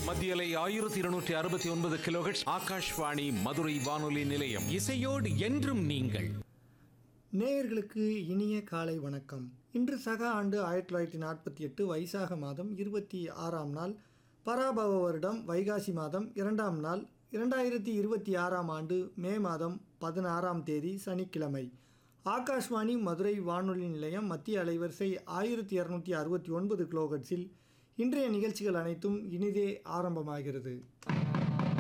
மத்தியலை ஆயிரத்தி இருநூற்றி அறுபத்தி ஒன்பது கிலோஹெட்ஸ் ஆகாஷ்வாணி மதுரை வானொலி நிலையம் இசையோடு என்றும் நீங்கள் நேயர்களுக்கு இனிய காலை வணக்கம் இன்று சக ஆண்டு ஆயிரத்தி தொள்ளாயிரத்தி நாற்பத்தி எட்டு வைசாக மாதம் இருபத்தி ஆறாம் நாள் பராபவ வருடம் வைகாசி மாதம் இரண்டாம் நாள் இரண்டாயிரத்தி இருபத்தி ஆறாம் ஆண்டு மே மாதம் பதினாறாம் தேதி சனிக்கிழமை ஆகாஷ்வாணி மதுரை வானொலி நிலையம் மத்திய அலைவரிசை ஆயிரத்தி இரநூத்தி அறுபத்தி ஒன்பது கிலோஹெட்ஸில் இன்றைய நிகழ்ச்சிகள் அனைத்தும் இனிதே ஆரம்பமாகிறது